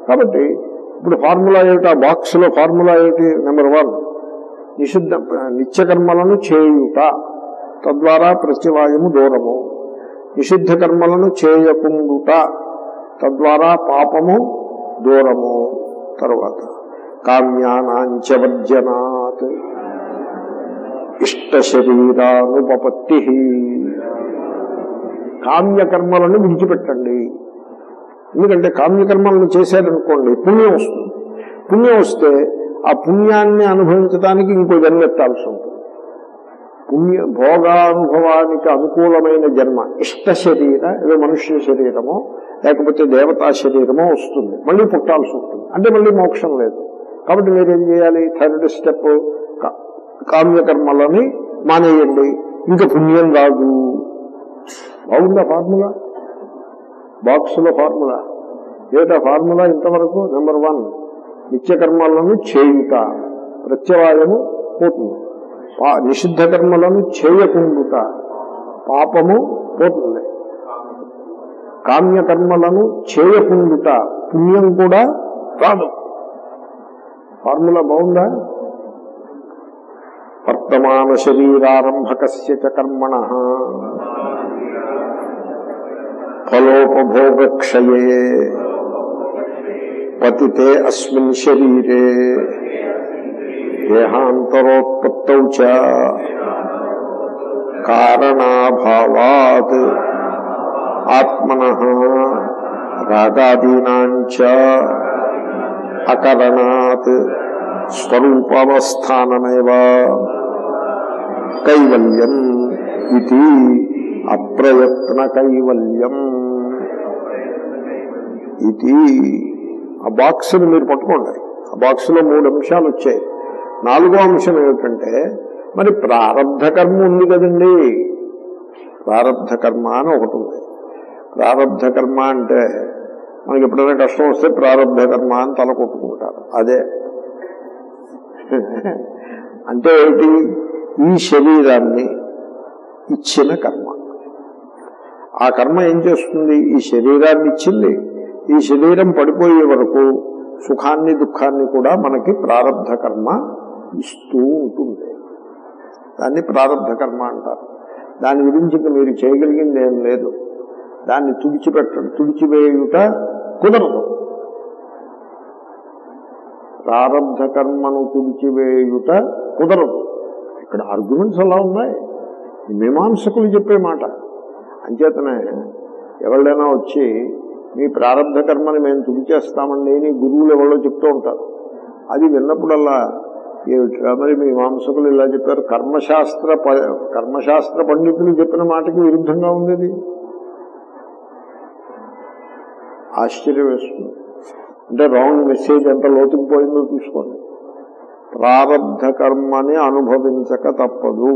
కాబట్టి ఇప్పుడు ఫార్ములా ఏమిటి ఆ బాక్స్ లో ఫార్ములా ఏమిటి నెంబర్ వన్ నిషిద్ధ నిత్యకర్మలను చేయుట తద్వారా ప్రత్యవాయము దూరము నిషిద్ధ కర్మలను చేయకుండుట తద్వారా పాపము దూరము తరువాత కామ్యానాంచవర్జనాత్ ఇష్ట శరీరానుపపత్తి కామ్యకర్మలను విడిచిపెట్టండి ఎందుకంటే కామ్యకర్మలను చేశారనుకోండి పుణ్యం వస్తుంది పుణ్యం వస్తే ఆ పుణ్యాన్ని అనుభవించడానికి ఇంకో జన్మ ఎత్తాల్సి ఉంటుంది పుణ్య భోగానుభవానికి అనుకూలమైన జన్మ ఇష్ట శరీర ఏదో మనుష్య శరీరమో లేకపోతే దేవతా శరీరమో వస్తుంది మళ్ళీ పుట్టాల్సి ఉంటుంది అంటే మళ్ళీ మోక్షం లేదు కాబట్టి మీరేం చేయాలి థర్డ్ స్టెప్ కామ్యకర్మలని మానేయండి ఇంకా పుణ్యం రాదు బాగుందా ఫార్ములా బాక్సులో ఫార్ములా ఏమిటా ఫార్ములా ఇంతవరకు నెంబర్ వన్ నిత్యకర్మలను చేయుట ప్రత్యవాయము పోతుంది పా- నిషిద్ధ కర్మలను చేయకుండుట పాపము పోతుంది కామ్యకర్మలను చేయకుండుట పుణ్యం కూడా రాదు ఫార్ములా బాగుందా వర్తమాన శరీరారంభకస్య చ కర్మణ ఫలోపభోగక్షయే పతితే అస్మిన్ శరీరే దేహాంతరోత్పత్తౌ చ కారణాభావాత్ ఆత్మన రాగాదీనాంచ అకరణాత్ స్వరూపావస్థానమేవ కైవల్యం ఇది అప్రయత్న కైవల్యం ఇది ఆ బాక్స్ని మీరు పట్టుకోండి ఆ బాక్స్లో మూడు అంశాలు వచ్చాయి నాలుగో అంశం ఏమిటంటే మరి ప్రారంధ కర్మ ఉంది కదండి ప్రారంధ కర్మ అని ఒకటి ఉంది ప్రారంధ కర్మ అంటే మనకి ఎప్పుడైనా కష్టం వస్తే ప్రారంధ కర్మ అని తల కొట్టుకుంటారు అదే అంటే ఏంటి ఈ శరీరాన్ని ఇచ్చిన కర్మ ఆ కర్మ ఏం చేస్తుంది ఈ శరీరాన్ని ఇచ్చింది ఈ శరీరం పడిపోయే వరకు సుఖాన్ని దుఃఖాన్ని కూడా మనకి ప్రారంధ కర్మ ఇస్తూ ఉంటుంది దాన్ని ప్రారంధ కర్మ అంటారు దాని గురించి ఇంక మీరు చేయగలిగింది ఏం లేదు దాన్ని తుడిచిపెట్టడం తుడిచివేయుట కుదరదు ప్రారంధ కర్మను తుడిచివేయుట కుదరదు ఇక్కడ ఆర్గ్యుమెంట్స్ అలా ఉన్నాయి ఈ మీమాంసకులు చెప్పే మాట అంచేతనే ఎవరైనా వచ్చి మీ ప్రారంధ కర్మని మేము తుడిచేస్తామండి అని గురువులు ఎవరో చెప్తూ ఉంటారు అది విన్నప్పుడల్లా ఏమిట్రా మరి మీ మాంసకులు ఇలా చెప్పారు కర్మశాస్త్ర ప- కర్మశాస్త్ర పండితులు చెప్పిన మాటకి విరుద్ధంగా ఉంది ఇది ఆశ్చర్యం వేస్తుంది అంటే రాంగ్ మెసేజ్ ఎంత లోతుకు పోయిందో చూసుకోండి ప్రారంధ కర్మని అనుభవించక తప్పదు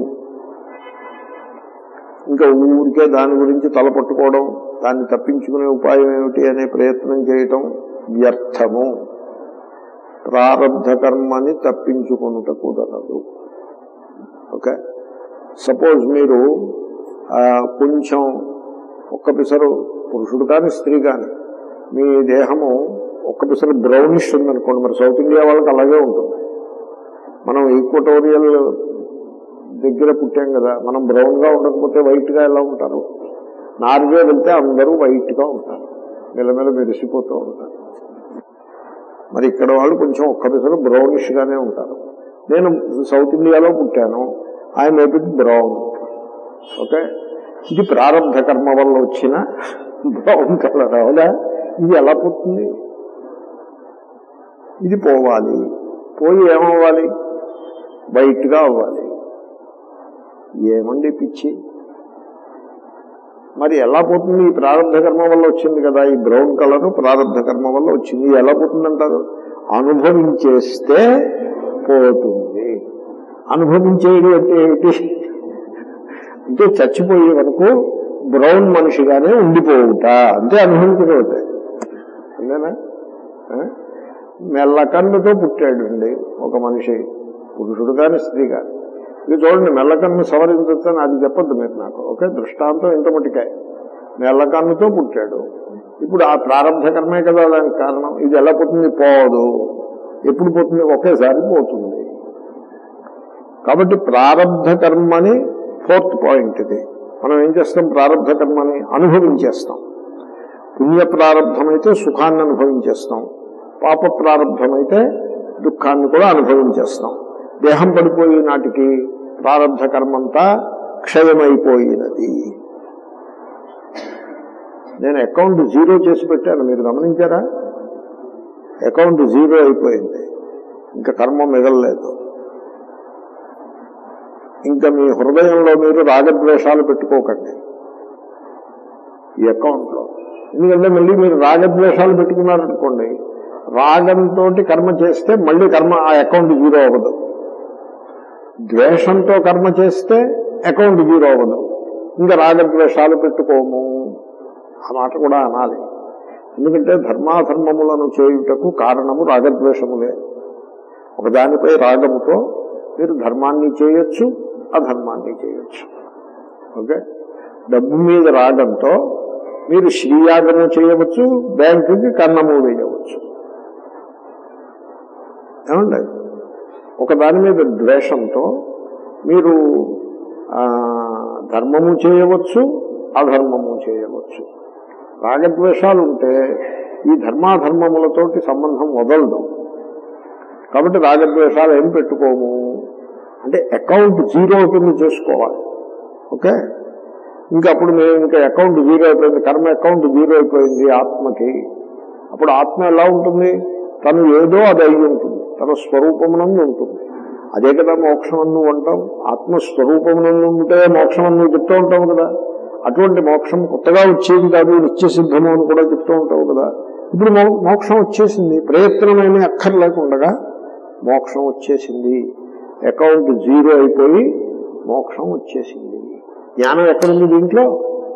ఇంకా ఊరికే దాని గురించి తలపట్టుకోవడం దాన్ని తప్పించుకునే ఉపాయం ఏమిటి అనే ప్రయత్నం చేయటం వ్యర్థము ప్రారంధ కర్మని తప్పించుకునుట కుదరదు ఓకే సపోజ్ మీరు ఆ, కొంచెం ఒక్క పిసరు పురుషుడు కానీ స్త్రీ కానీ మీ దేహము ఒక్క పిసరు బ్రౌనిష్ ఉందనుకోండి మరి సౌత్ ఇండియా వాళ్ళకి అలాగే ఉంటుంది మనం ఈక్వటోరియల్ దగ్గర పుట్టాం కదా మనం బ్రౌన్ గా ఉండకపోతే వైట్ గా ఎలా ఉంటారు నార్వే వెళ్తే అందరూ వైట్ గా ఉంటారు మెల్లమెల్ల మెరిసిపోతూ ఉంటారు మరి ఇక్కడ వాళ్ళు కొంచెం ఒక్క పిసరు బ్రౌనిష్ గానే ఉంటారు నేను సౌత్ ఇండియాలో పుట్టాను ఐఎమ్ ఎబిట్ బ్రౌన్ ఓకే ఇది ప్రారంభ కర్మ వల్ల వచ్చిన బ్రౌన్ కలర్ అవునా ఇది ఎలా పుట్టింది ఇది పోవాలి పోయి ఏమవ్వాలి వైట్ గా అవ్వాలి ఏమండి పిచ్చి మరి ఎలా పోతుంది ఈ ప్రారంభ కర్మ వల్ల వచ్చింది కదా ఈ బ్రౌన్ కలర్ ప్రారంభ కర్మ వల్ల వచ్చింది ఎలా పోతుందంటారు అనుభవించేస్తే పోతుంది అనుభవించేది అంటే ఏమిటి అంటే చచ్చిపోయే వరకు బ్రౌన్ మనిషిగానే ఉండిపోవుట అంతే అనుభవించగలుగుతాయి అంతేనా ఆ? మెల్లకన్నుతో పుట్టాడండి ఒక మనిషి పురుషుడు కానీ స్త్రీ కానీ ఇది చూడండి మెల్లకన్ను సవరించచ్చు అని అది చెప్పొద్దు మీరు నాకు ఓకే దృష్టాంతం ఇంత మటుకే మెల్లకన్నుతో పుట్టాడు ఇప్పుడు ఆ ప్రారంభ కర్మే కదా దానికి కారణం ఇది ఎలా పోతుంది పోదు ఎప్పుడు పోతుంది ఒకేసారి పోతుంది కాబట్టి ప్రారంభ కర్మని ఫోర్త్ పాయింట్ ఇది మనం ఏం చేస్తాం ప్రారంభ కర్మని అనుభవించేస్తాం పుణ్య ప్రారంభమైతే సుఖాన్ని అనుభవించేస్తాం పాప ప్రారంభమైతే దుఃఖాన్ని కూడా అనుభవించేస్తాం దేహం పడిపోయే నాటికి ప్రారంభ కర్మంతా క్షయమైపోయినది నేను అకౌంట్ జీరో చేసి పెట్టాను మీరు గమనించారా అకౌంట్ జీరో అయిపోయింది ఇంకా కర్మ మిగలలేదు ఇంకా మీ హృదయంలో మీరు రాగద్వేషాలు పెట్టుకోకండి ఈ అకౌంట్లో ఎందుకంటే మళ్ళీ మీరు రాగద్వేషాలు పెట్టుకున్నారనుకోండి రాగంతో కర్మ చేస్తే మళ్ళీ కర్మ ఆ అకౌంట్ జీరో అవ్వదు ద్వేషంతో కర్మ చేస్తే అకౌంట్ జీరో అవ్వదు ఇంకా రాగద్వేషాలు పెట్టుకోము ఆ మాట కూడా అనాలి ఎందుకంటే ధర్మాధర్మములను చేయుటకు కారణము రాగద్వేషములే ఒకదానిపై రాగముతో మీరు ధర్మాన్ని చేయొచ్చు అధర్మాన్ని చేయొచ్చు ఓకే డబ్బు మీద రాగంతో మీరు శ్రీయాగము చేయవచ్చు బ్యాంకుకి కన్నము వేయవచ్చు ఏమండి ఒక దాని మీద ద్వేషంతో మీరు ఆ, ధర్మము చేయవచ్చు అధర్మము చేయవచ్చు రాగద్వేషాలు ఉంటే ఈ ధర్మాధర్మములతోటి సంబంధం వదలదు కాబట్టి రాగద్వేషాలు ఏం పెట్టుకోము అంటే అకౌంట్ జీరో కింద చేసుకోవాలి ఓకే ఇంకా అప్పుడు మేము ఇంకా అకౌంట్ జీరో అయిపోయింది కర్మ అకౌంట్ జీరో అయిపోయింది ఆత్మకి అప్పుడు ఆత్మ ఎలా ఉంటుంది తను ఏదో అది అయి ఉంటుంది తన స్వరూపమునందు ఉంటుంది అదే కదా మోక్షం అని నువ్వు అంటావు ఆత్మస్వరూపమునందు ఉంటే మోక్షం అని నువ్వు చెప్తూ ఉంటావు కదా అటువంటి మోక్షం కొత్తగా వచ్చేది కాదు నిత్య సిద్ధము అని కూడా చెప్తూ ఉంటావు కదా ఇప్పుడు మో- మోక్షం వచ్చేసింది ప్రయత్నమేమీ అక్కర్లేకుండగా మోక్షం వచ్చేసింది అకౌంట్ జీరో అయిపోయి మోక్షం వచ్చేసింది జ్ఞానం ఎక్కడుంది దీంట్లో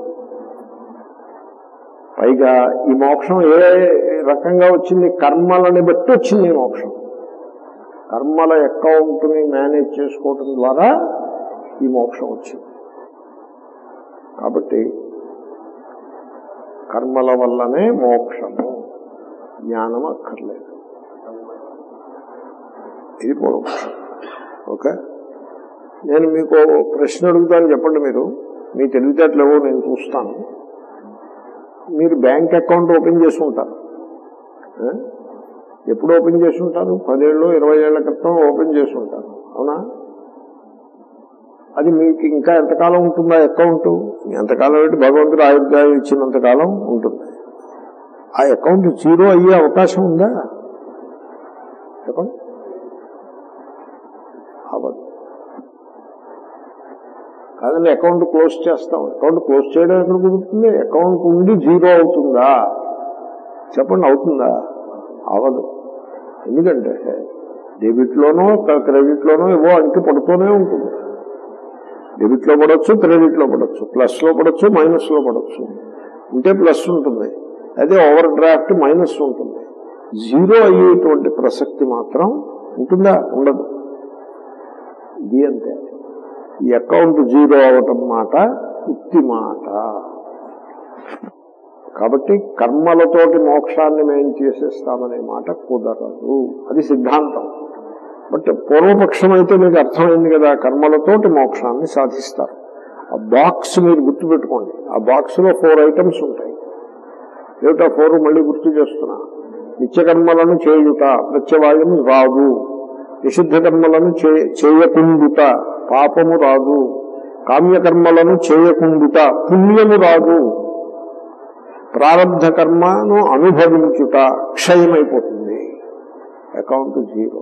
పైగా ఈ మోక్షం ఏ రకంగా వచ్చింది కర్మలని బట్టి వచ్చింది ఈ మోక్షం కర్మల అకౌంట్ ని మేనేజ్ చేసుకోవటం ద్వారా ఈ మోక్షం వచ్చింది కాబట్టి కర్మల వల్లనే మోక్షము జ్ఞానం అక్కర్లేదు ఇది పూర్వపక్షం ఓకే నేను మీకు ఓ ప్రశ్న అడుగుతాను చెప్పండి మీరు మీ తెలివితేటలేవో నేను చూస్తాను మీరు బ్యాంక్ అకౌంట్ ఓపెన్ చేసి ఉంటారు ఆ? ఎప్పుడు ఓపెన్ చేసి ఉంటారు పదేళ్ళు ఇరవై ఏళ్ల క్రితం ఓపెన్ చేసి ఉంటారు అవునా అది మీకు ఇంకా ఎంతకాలం ఉంటుందా అకౌంట్ ఎంతకాలం ఏంటి భగవంతుడు ఆయుర్దాయం ఇచ్చినంతకాలం ఉంటుంది ఆ అకౌంట్ జీరో అయ్యే అవకాశం ఉందా చెప్పండి అవ్వదు కాదండి అకౌంట్ క్లోజ్ చేస్తాం అకౌంట్ క్లోజ్ చేయడం ఎక్కడ కుదురుతుంది అకౌంట్ ఉండి జీరో అవుతుందా చెప్పండి అవుతుందా అవదు ఎందుకంటే డెబిట్ లోనో క్రెడిట్ లోనో ఏవో అంకి పడుతూనే ఉంటుంది డెబిట్ లో పడవచ్చు క్రెడిట్ లో పడవచ్చు ప్లస్ లో పడవచ్చు మైనస్ లో పడవచ్చు ఉంటే ప్లస్ ఉంటుంది అదే ఓవర్ డ్రాఫ్ట్ మైనస్ ఉంటుంది జీరో అయ్యేటువంటి ప్రసక్తి మాత్రం ఉంటుందా ఉండదు ఇది అంతే ఈ అకౌంట్ జీరో అవటం మాట ఉత్తి మాట కాబట్టి కర్మలతోటి మోక్షాన్ని మేము చేసేస్తామనే మాట కుదరదు అది సిద్ధాంతం బట్ పూర్వపక్షం అయితే మీకు అర్థమైంది కదా కర్మలతోటి మోక్షాన్ని సాధిస్తారు ఆ బాక్స్ మీరు గుర్తుపెట్టుకోండి ఆ బాక్స్ లో ఫోర్ ఐటమ్స్ ఉంటాయి ఏమిటా ఫోర్ మళ్ళీ గుర్తు చేస్తున్నా నిత్యకర్మలను చేయుట ప్రత్యవాయము రాదు నిషిద్ధ కర్మలను చే- చేయకుండుట పాపము రాదు కామ్యకర్మలను చేయకుండుట పుణ్యము రాదు ప్రారంధ కర్మను అనుభవించుట క్షయమైపోతుంది అకౌంట్ జీరో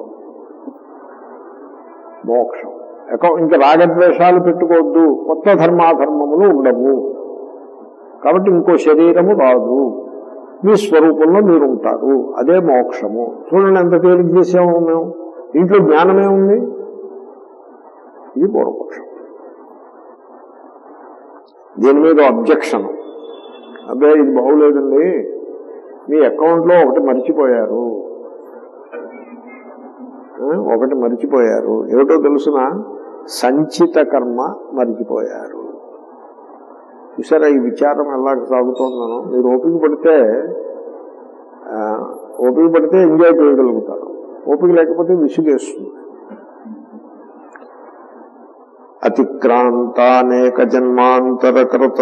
మోక్షం అకౌంట్ ఇంకా రాగద్వేషాలు పెట్టుకోవద్దు కొత్త ధర్మాధర్మములు ఉండవు కాబట్టి ఇంకో శరీరము రాదు మీ స్వరూపంలో మీరు ఉంటారు అదే మోక్షము చూడండి ఎంత తేలిక చేసాము మేము ఇంట్లో జ్ఞానమే ఉంది ఇది పూర్వపక్షం దీని మీద అబ్జెక్షన్ అబ్బే ఇది బాగులేదండి మీ అకౌంట్లో ఒకటి మర్చిపోయారు ఆ, ఒకటి మర్చిపోయారు ఏమిటో తెలుసిన సంచిత కర్మ మర్చిపోయారు చూసారా ఈ విచారం ఎలా సాగుతోందనో మీరు ఓపిక పడితే ఆ, ఓపిక పడితే ఎంజాయ్ చేయగలుగుతారు ఓపిక లేకపోతే విసుగేస్తుంది అతిక్రాంతానేక జన్మాంతరకృత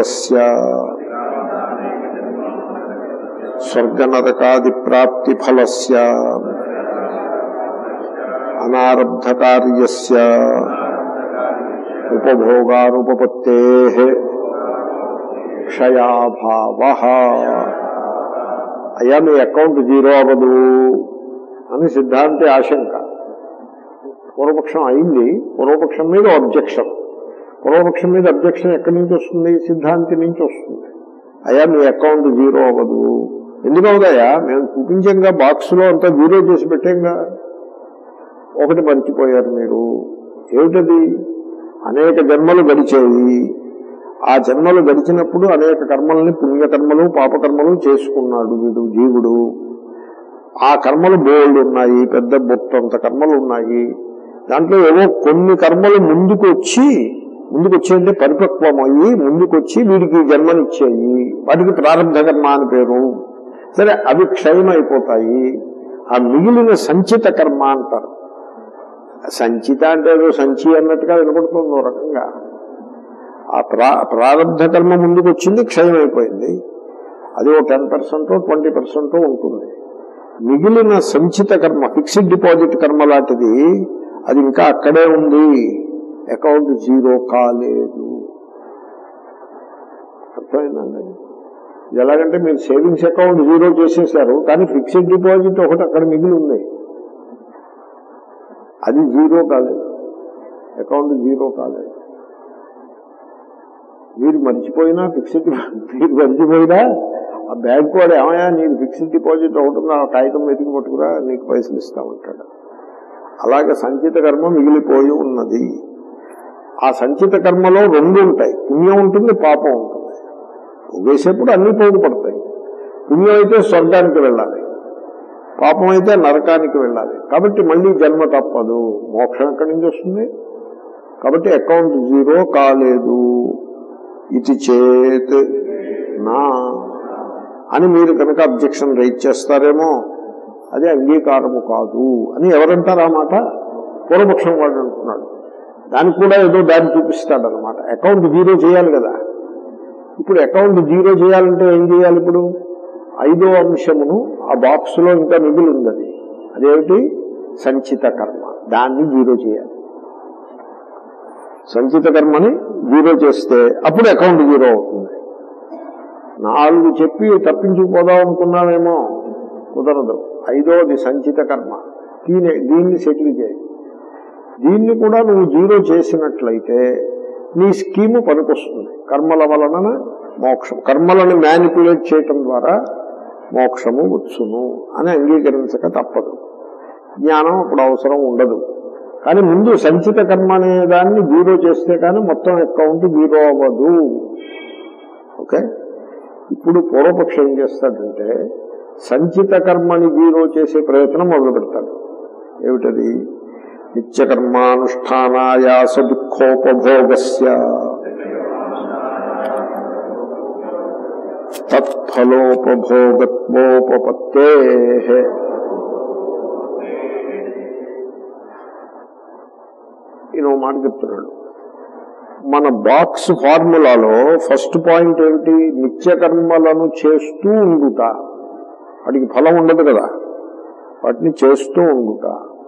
స్వర్గనరకాది ప్రాప్తి ఫలస్య అనారబ్ధ కార్యస్య ఉపభోగానుపపత్తే క్షయాభావ అయ్యా మీ అకౌంట్ జీరో అవ్వదు అని సిద్ధాంతి ఆశంక పూర్వపక్షం అయింది పూర్వపక్షం మీద అబ్జెక్షన్ పూర్వపక్షం మీద అబ్జెక్షన్ ఎక్కడి నుంచి వస్తుంది సిద్ధాంతి నుంచి వస్తుంది అయ్యా మీ అకౌంట్ జీరో అవ్వదు ఎందుకు అవుతాయా మేము చూపించాంగా బాక్స్లో అంతా జీరో చేసి పెట్టాంగా ఒకటి మర్చిపోయారు మీరు ఏమిటది అనేక జన్మలు గడిచేవి ఆ జన్మలు గడిచినప్పుడు అనేక కర్మల్ని పుణ్యకర్మలు పాపకర్మలు చేసుకున్నాడు వీడు జీవుడు ఆ కర్మలు బోల్డ్ ఉన్నాయి పెద్ద బొత్తంత కర్మలు ఉన్నాయి దాంట్లో ఏవో కొన్ని కర్మలు ముందుకు వచ్చి ముందుకు వచ్చి అంటే పరిపక్వం అయ్యి ముందుకు వచ్చి వీడికి జన్మనిచ్చాయి వాటికి ప్రారంభ కర్మ అని పేరు సరే అవి క్షయమైపోతాయి ఆ మిగిలిన సంచిత కర్మ అంటారు సంచిత అంటే ఏదో సంచి అన్నట్టుగా వినపడుతుంది ఓ రకంగా ఆ ప్రా ప్రారంభ కర్మ ముందుకు వచ్చింది క్షయమైపోయింది అది ఓ టెన్ పర్సెంట్ ట్వంటీ పర్సెంట్ ఉంటుంది మిగిలిన సంచిత కర్మ ఫిక్స్డ్ డిపాజిట్ కర్మ లాంటిది అది ఇంకా అక్కడే ఉంది అకౌంట్ జీరో కాలేదు అర్థమైందండి ఇది ఎలాగంటే మీరు సేవింగ్స్ అకౌంట్ జీరో చేసేసారు కానీ ఫిక్స్డ్ డిపాజిట్ ఒకటి అక్కడ మిగిలి ఉంది అది జీరో కాలేదు అకౌంట్ జీరో కాలేదు మీరు మర్చిపోయినా ఫిక్స్డ్ మీరు మర్చిపోయినా ఆ బ్యాంక్ వాడు ఏమయ్యా నీకు ఫిక్స్డ్ డిపాజిట్ ఒకటి ఉంది, ఆ కాగితం వెతికి పట్టుకురా నీకు పైసలు ఇస్తామంటాడు అలాగే సంచిత కర్మ మిగిలిపోయి ఉన్నది ఆ సంచిత కర్మలో రెండు ఉంటాయి పుణ్యం ఉంటుంది పాపం ఉంటుంది వేసేప్పుడు అన్ని పోగు పడతాయి పుణ్యం అయితే స్వర్గానికి వెళ్ళాలి పాపం అయితే నరకానికి వెళ్ళాలి కాబట్టి మళ్ళీ జన్మ తప్పదు మోక్షం ఎక్కడి నుంచి వస్తుంది కాబట్టి అకౌంట్ జీరో కాలేదు ఇది చేత్ నా అని మీరు కనుక అబ్జెక్షన్ రైట్ చేస్తారేమో అది అంగీకారము కాదు అని ఎవరంటారు ఆ మాట పూర్వపక్షం వాడు అంటున్నాడు దానికి కూడా ఏదో దాన్ని చూపిస్తాడు అనమాట అకౌంట్ జీరో చేయాలి కదా ఇప్పుడు అకౌంట్ జీరో చేయాలంటే ఏం చేయాలి ఇప్పుడు ఐదో అంశమును ఆ బాక్స్ లో ఇంకా మిగిలి ఉంది అది అదేమిటి సంచిత కర్మ దాన్ని జీరో చేయాలి సంచిత కర్మని జీరో చేస్తే అప్పుడు అకౌంట్ జీరో అవుతుంది నాలుగు చెప్పి తప్పించుకుపోదాం అనుకున్నామేమో కుదరదు ఐదోది సంచిత కర్మ దీని దీన్ని సెటిల్ చేయి దీన్ని కూడా నువ్వు జీరో చేసినట్లయితే నీ స్కీము పనికొస్తుంది కర్మల వలన మోక్షం కర్మలను మ్యానిపులేట్ చేయటం ద్వారా మోక్షము వచ్చును అని అంగీకరించక తప్పదు జ్ఞానం అప్పుడు అవసరం ఉండదు కానీ ముందు సంచిత కర్మ అనే దాన్ని జీరో చేస్తే కానీ మొత్తం అకౌంట్ జీరో అవ్వదు ఓకే ఇప్పుడు పూర్వపక్షం ఏం చేస్తాడంటే సంచిత కర్మని జీరో చేసే ప్రయత్నం మొదలు పెడతాడు ఏమిటది నిత్యకర్మానుష్ఠానాయాస దుఃఖోపభోగస్య తత్ఫలోపభోగత్వోపపత్తే ఈయన ఓ మాట చెప్తున్నాడు మన బాక్స్ ఫార్ములాలో ఫస్ట్ పాయింట్ ఏమిటి నిత్యకర్మలను చేస్తూ ఉండుట వాటికి ఫలం ఉండదు కదా వాటిని చేస్తూ ఉండుట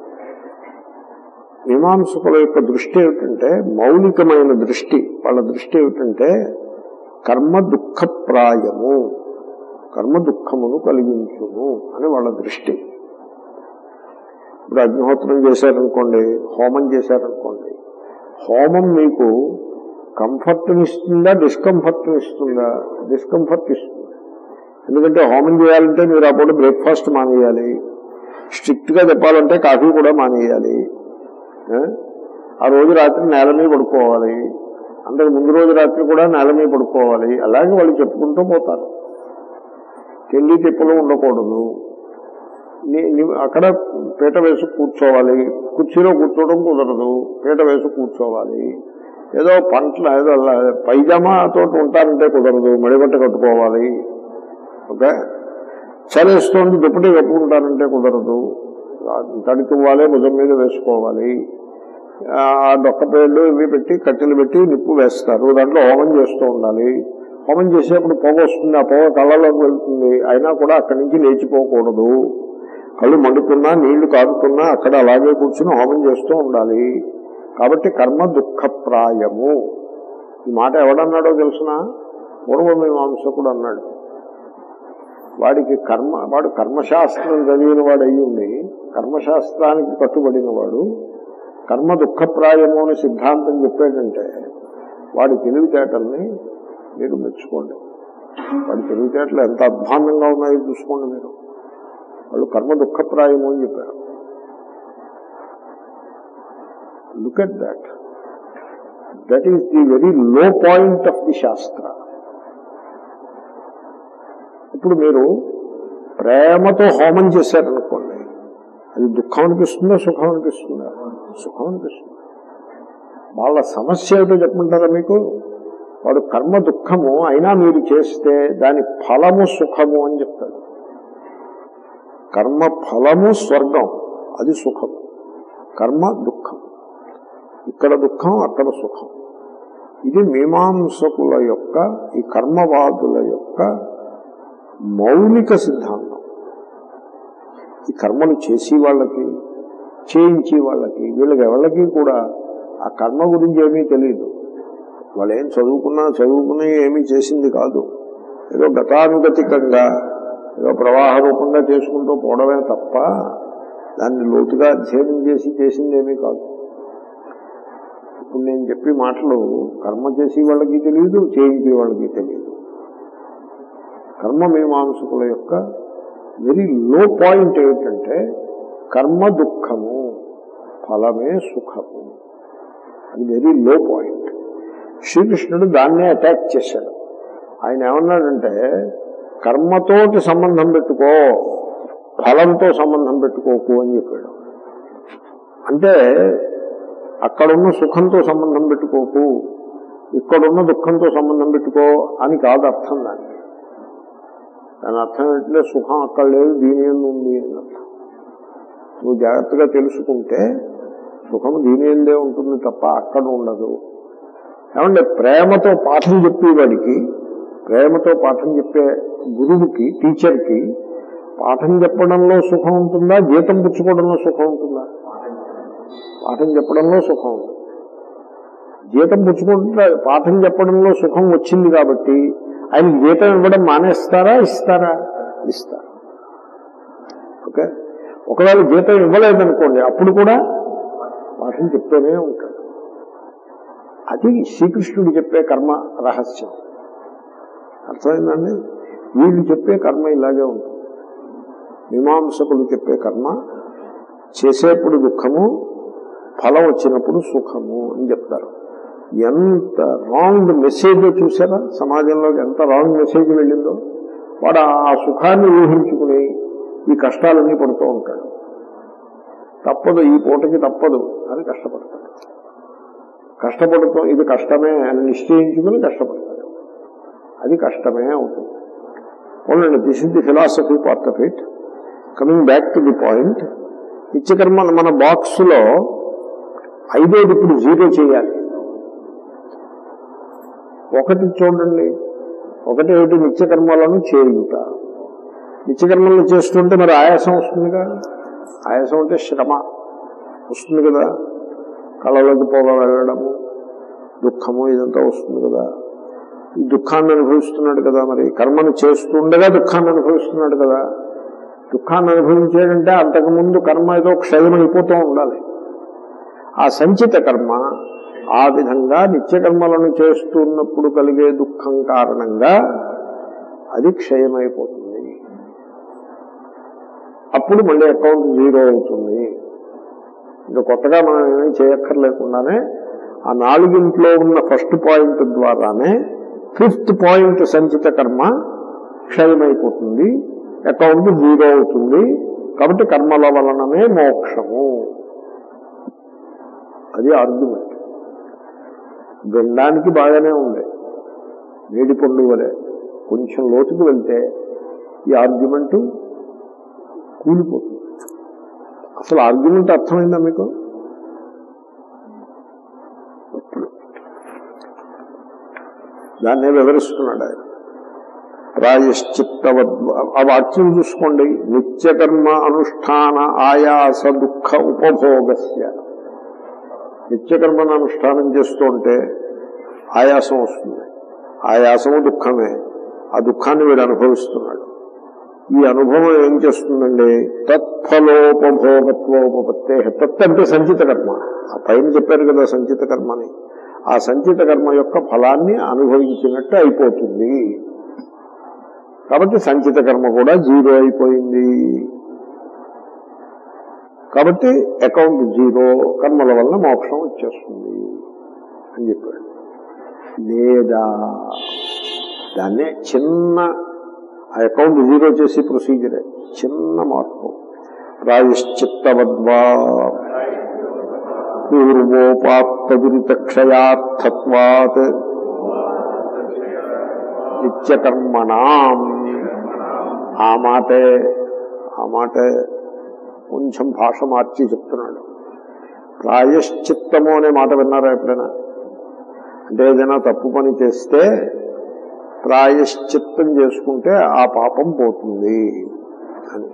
మీమాంసకుల యొక్క దృష్టి ఏమిటంటే మౌలికమైన దృష్టి వాళ్ళ దృష్టి ఏమిటంటే కర్మ దుఃఖప్రాయము కర్మ దుఃఖమును కలిగించును అని వాళ్ళ దృష్టి ఇప్పుడు అగ్నిహోత్రం చేశారనుకోండి హోమం చేశారనుకోండి హోమం మీకు కంఫర్ట్ని ఇస్తుందా డిస్కంఫర్ట్ని ఇస్తుందా డిస్కంఫర్ట్ ఇస్తుంది ఎందుకంటే హోమం చేయాలంటే మీరు అప్పుడు బ్రేక్ఫాస్ట్ మానేయాలి స్ట్రిక్ట్ గా చెప్పాలంటే కాఫీ కూడా మానేయాలి ఆ? ఆ రోజు రాత్రి నేల మీద పడుకోవాలి అంతకు ముందు రోజు రాత్రి కూడా నేల మీద పడుకోవాలి అలాగే వాళ్ళు చెప్పుకుంటూ పోతారు తెల్లి తిప్పలు ఉండకూడదు నీ- నీ- అక్కడ పీట వేసి కూర్చోవాలి కుర్చీలో కూర్చోవడం కుదరదు పీట వేసి కూర్చోవాలి ఏదో పంటలు ఏదో పైజామా తోటి ఉంటారంటే కుదరదు మడిబట్ట కట్టుకోవాలి ఓకే చలేస్తోంది దుప్పటి కప్పుకుంటారంటే కుదరదు తడికివ్వాలి భుజం మీద వేసుకోవాలి ఆ డొక్క పేర్లు ఇవి పెట్టి కట్టెలు పెట్టి నిప్పు వేస్తారు దాంట్లో హోమం చేస్తూ ఉండాలి హోమం చేసేప్పుడు పొగ వస్తుంది ఆ పొగ కళ్ళలోకి వెళ్తుంది అయినా కూడా అక్కడి నుంచి లేచిపోకూడదు కళ్ళు మండుతున్నా నీళ్లు కారుతున్నా అక్కడ అలాగే కూర్చుని హోమం చేస్తూ ఉండాలి కాబట్టి కర్మ దుఃఖప్రాయము ఈ మాట ఎవడన్నాడో తెలుసిన పూర్వమీమాంసకుడు అన్నాడు వాడికి కర్మ వాడు కర్మశాస్త్రం చదివిన వాడు అయ్యుండి కర్మశాస్త్రానికి కట్టుబడిన వాడు కర్మ దుఃఖప్రాయము అని సిద్ధాంతం చెప్పాడంటే వాడి తెలివితేటల్ని మీరు మెచ్చుకోండి వాడి తెలివితేటలు ఎంత అధ్వాన్నంగా ఉన్నాయో చూసుకోండి మీరు వాళ్ళు కర్మ దుఃఖప్రాయము అని చెప్పారు look at that that is the very low point of the శాస్త్ర ఇప్పుడు మీరు ప్రేమతో హోమం చేశారనుకోండి అది దుఃఖం అనిపిస్తుందా సుఖం అనిపిస్తుందా సుఖం అనిపిస్తుంది వాళ్ళ సమస్య ఏమిటో చెప్పమంటారా మీకు వాడు కర్మ దుఃఖము అయినా మీరు చేస్తే దాని ఫలము సుఖము అని చెప్తాడు కర్మ ఫలము స్వర్గం అది సుఖం కర్మ దుఃఖం ఇక్కడ దుఃఖం అక్కడ సుఖం ఇది మీమాంసకుల యొక్క ఈ కర్మవాదుల యొక్క మౌలిక సిద్ధాంతం ఈ కర్మలు చేసి వాళ్ళకి చేయించి వాళ్ళకి వీళ్ళకి ఎవరికి కూడా ఆ కర్మ గురించి ఏమీ తెలియదు వాళ్ళు ఏం చదువుకున్నా చదువుకుని ఏమీ చేసింది కాదు ఏదో గతానుగతికంగా ఏదో ప్రవాహ రూపంగా చేసుకుంటూ పోవడమే తప్ప దాన్ని లోతుగా అధ్యయనం చేసి చేసిందేమీ కాదు ఇప్పుడు నేను చెప్పే మాటలు కర్మ చేసి వాళ్ళకి తెలియదు చేయించే వాళ్ళకి తెలియదు కర్మ మీమాంసకుల యొక్క వెరీ లో పాయింట్ ఏమిటంటే కర్మ దుఃఖము ఫలమే సుఖము అది వెరీ లో పాయింట్ శ్రీకృష్ణుడు దాన్నే అటాక్ చేశాడు ఆయన ఏమన్నాడంటే కర్మతోటి సంబంధం పెట్టుకో ఫలంతో సంబంధం పెట్టుకోకు అని చెప్పాడు అంటే అక్కడున్న సుఖంతో సంబంధం పెట్టుకోకు ఇక్కడున్న దుఃఖంతో సంబంధం పెట్టుకో అని కాదు అర్థం దానికి దాని అర్థం ఏంటంటే సుఖం అక్కడ లేదు దీని ఎందు ఉంది అని అర్థం నువ్వు జాగ్రత్తగా తెలుసుకుంటే సుఖం దీని ఎందే ఉంటుంది తప్ప అక్కడ ఉండదు ఏమంటే ప్రేమతో పాఠం చెప్పేవాడికి ప్రేమతో పాఠం చెప్పే గురువుకి టీచర్కి పాఠం చెప్పడంలో సుఖం ఉంటుందా జీతం పుచ్చుకోవడంలో సుఖం ఉంటుందా పాఠం చెప్పడంలో సుఖం ఉంది జీతం పుచ్చుకుంటే పాఠం చెప్పడంలో సుఖం వచ్చింది కాబట్టి ఆయనకి జీతం ఇవ్వడం మానేస్తారా ఇస్తారా ఇస్తారు ఓకే ఒకవేళ జీతం ఇవ్వలేదనుకోండి అప్పుడు కూడా పాఠం చెప్తూనే ఉంటాడు అది శ్రీకృష్ణుడు చెప్పే కర్మ రహస్యం అర్థమైందండి వీళ్ళు చెప్పే కర్మ ఇలాగే ఉంటుంది మీమాంసకులు చెప్పే కర్మ చేసేప్పుడు దుఃఖము ఫలం వచ్చినప్పుడు సుఖము అని చెప్తారు ఎంత రాంగ్ మెసేజ్ చూసారా సమాజంలో ఎంత రాంగ్ మెసేజ్ వెళ్ళిందో వాడు ఆ సుఖాన్ని ఊహించుకుని ఈ కష్టాలన్నీ పడుతూ ఉంటాడు తప్పదు ఈ పూటకి తప్పదు అని కష్టపడతాడు కష్టపడుతూ ఇది కష్టమే అని నిశ్చయించుకుని కష్టపడతాడు అది కష్టమే అవుతుంది only this is the philosophy part of it coming back to the point నిత్యకర్మ మన బాక్స్ లో ఐదోది ఇప్పుడు జీరో చేయాలి ఒకటి చూడండి ఒకటి ఏమిటి నిత్యకర్మలను చేయుట నిత్యకర్మలను చేస్తుంటే మరి ఆయాసం వస్తుందిగా ఆయాసం అంటే శ్రమ వస్తుంది కదా కళలోకి పోగా వెళ్ళడము దుఃఖము ఇదంతా వస్తుంది కదా ఈ దుఃఖాన్ని అనుభవిస్తున్నాడు కదా మరి కర్మను చేస్తుండగా దుఃఖాన్ని అనుభవిస్తున్నాడు కదా దుఃఖాన్ని అనుభవించాడంటే అంతకుముందు కర్మ ఏదో క్షయమైపోతూ ఉండాలి ఆ సంచిత కర్మ ఆ విధంగా నిత్యకర్మలను చేస్తున్నప్పుడు కలిగే దుఃఖం కారణంగా అది క్షయమైపోతుంది అప్పుడు మళ్ళీ అకౌంట్ జీరో అవుతుంది ఇంకా కొత్తగా మనం ఏమీ చేయక్కర్లేకుండానే ఆ నాలుగింట్లో ఉన్న ఫస్ట్ పాయింట్ ద్వారానే ఫిఫ్త్ పాయింట్ సంచిత కర్మ క్షయమైపోతుంది అకౌంట్ జీరో అవుతుంది కాబట్టి కర్మల వలనమే మోక్షము అది ఆర్గ్యుమెంట్ వినడానికి బాగానే ఉంది వేడి పండు వలె కొంచెం లోతుకు వెళ్తే ఈ ఆర్గ్యుమెంట్ కూలిపోతుంది అసలు ఆర్గ్యుమెంట్ అర్థమైందా మీకు దాన్నే వివరిస్తున్నాడు ఆయన ప్రాయశ్చిత్తవద్ ఆ వాక్యం చూసుకోండి నిత్యకర్మ అనుష్ఠాన ఆయాస దుఃఖ ఉపభోగస్య నిత్యకర్మను అనుష్ఠానం చేస్తుంటే ఆయాసం వస్తుంది ఆయాసము దుఃఖమే ఆ దుఃఖాన్ని వీడు అనుభవిస్తున్నాడు ఈ అనుభవం ఏం చేస్తుందండి తత్ఫలోపభోగత్వోపత్తే తత్ అంటే సంచిత కర్మ ఆ పైన చెప్పారు కదా సంచిత కర్మని ఆ సంచిత కర్మ యొక్క ఫలాన్ని అనుభవించినట్టు అయిపోతుంది కాబట్టి సంచిత కర్మ కూడా జీరో అయిపోయింది కాబట్టి అకౌంట్ జీరో కర్మల వల్ల మోక్షం వచ్చేస్తుంది అని చెప్పాడు లేదా దాన్నే చిన్న ఆ అకౌంట్ జీరో చేసి ప్రొసీజరే చిన్న మార్పు ప్రాయశ్చిత్తవద్వా పూర్వోపాత్తదురితక్షయార్థత్వాత్ నిత్యకర్మణాం ఆ మాటే ఆ మాటే కొంచెం భాష మార్చి చెప్తున్నాడు ప్రాయశ్చిత్తము అనే మాట విన్నారా ఎప్పుడైనా అంటే ఏదైనా తప్పు పని చేస్తే ప్రాయశ్చిత్తం చేసుకుంటే ఆ పాపం పోతుంది అని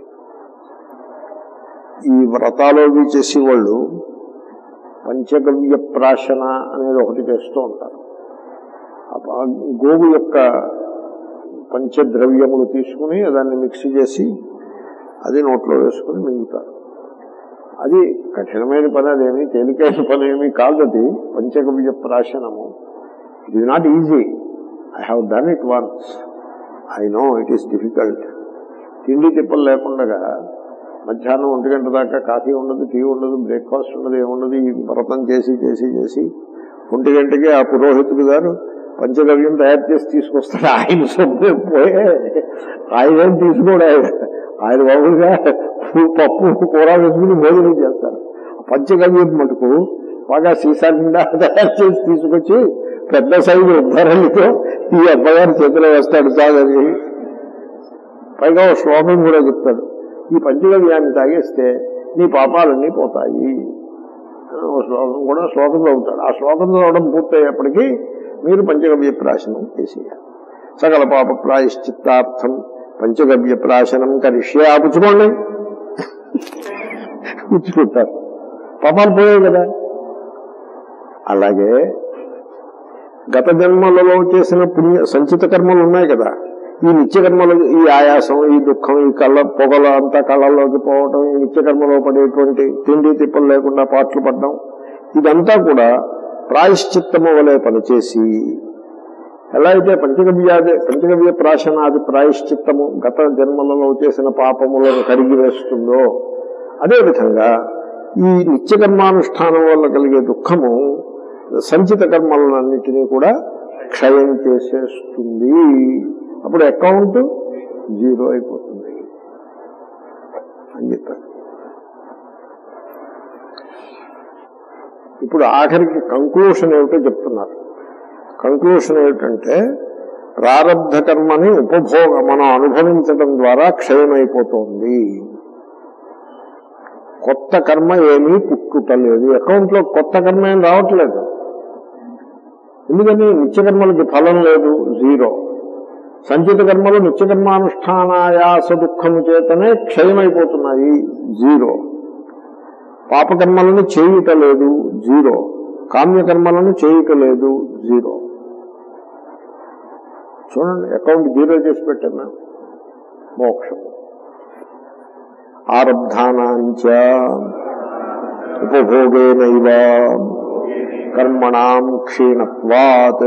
ఈ వ్రతాలు అవి చేసేవాళ్ళు పంచగవ్య ప్రాశన అనేది ఒకటి చేస్తూ ఉంటారు ఆ పా- గోవు యొక్క పంచద్రవ్యములు తీసుకుని దాన్ని మిక్స్ చేసి అది నోట్లో వేసుకుని మింగుతారు అది కఠినమైన పని అదేమి తేలికైన పని ఏమీ కాదు అది పంచగవ్య ప్రాశనము it is not easy I have done it once I know it is difficult తిండి తిప్పలు లేకుండా మధ్యాహ్నం ఒంటి గంట దాకా కాఫీ ఉండదు టీ ఉండదు బ్రేక్ఫాస్ట్ ఉండదు ఏముండదు ఈ వ్రతం చేసి చేసి చేసి ఒంటి గంటకి ఆ పురోహితుడు గారు పంచగవ్యం తయారు చేసి తీసుకొస్తాడు ఆయన సొమ్మే పోయే ఆయన ఏం తీసుకోడు ఆయన ఆయన బాబుగా పప్పు కూర వేసుకుని భోజనం చేస్తారు పంచగవ్యం మటుకు బాగా సీసా నిండా తయారు చేసి తీసుకొచ్చి పెద్ద సైజు ఉద్ధరణతో ఈ అబ్బగారి చేతిలో వేస్తాడు సాగని పైగా ఒక శ్లోకం కూడా చెప్తాడు ఈ పంచగవ్యాన్ని తాగేస్తే నీ పాపాలన్నీ పోతాయి ఓ శ్లోకం కూడా శ్లోకం చదువుతాడు ఆ శ్లోకం చదవడం పూర్తయ్యేప్పటికీ మీరు పంచగవ్య ప్రాశనం చేసేయాలి సకల పాప ప్రాయశ్చిత్తార్థం పంచగవ్య ప్రాశనం కరిష్యే ఆపుచ్చుకోండి పుచ్చుకుంటారు పాపాలు పోయాయి కదా అలాగే గత జన్మలలో చేసిన పుణ్య సంచిత కర్మలు ఉన్నాయి కదా ఈ నిత్య కర్మలు ఈ ఆయాసం ఈ దుఃఖం ఈ కళ్ళ పొగలు అంతా కళ్ళల్లోకి పోవటం ఈ నిత్య కర్మలో పడేటువంటి తిండి తిప్పలు లేకుండా పాటలు పడడం ఇదంతా కూడా ప్రాయశ్చిత్తము వలె పనిచేసి ఎలా అయితే పంచగవ్యాది పంచగవ్య ప్రాశనాది ప్రాయశ్చిత్తము గత జన్మలలో చేసిన పాపములను కడిగి వేస్తుందో అదేవిధంగా ఈ నిత్య కర్మానుష్ఠానం వల్ల కలిగే దుఃఖము సంచిత కర్మలన్నింటినీ కూడా క్షయం చేసేస్తుంది అప్పుడు అకౌంట్ జీరో అయిపోతుంది అని చెప్పారు ఇప్పుడు ఆఖరికి కంక్లూషన్ ఏమిటో చెప్తున్నారు కంక్లూషన్ ఏమిటంటే ప్రారంధ కర్మని ఉపభోగ మనం అనుభవించడం ద్వారా క్షయమైపోతుంది కొత్త కర్మ ఏమీ పుట్టుటలేదు అకౌంట్ లో కొత్త కర్మ ఏం రావట్లేదు ఎందుకని నిత్యకర్మలకి ఫలం లేదు జీరో సంచిత కర్మలు నిత్యకర్మానుష్ఠానాయాస దుఃఖము చేతనే క్షయమైపోతున్నాయి జీరో పాపకర్మలను చేయుటలేదు జీరో కామ్యకర్మలను చేయుటలేదు జీరో చూడండి అకౌంట్ జీరో చేసి పెట్టాను మోక్షం ఆరబ్ధానాంచ ఉపభోగేనైవ కర్మణాం క్షీణత్వాత్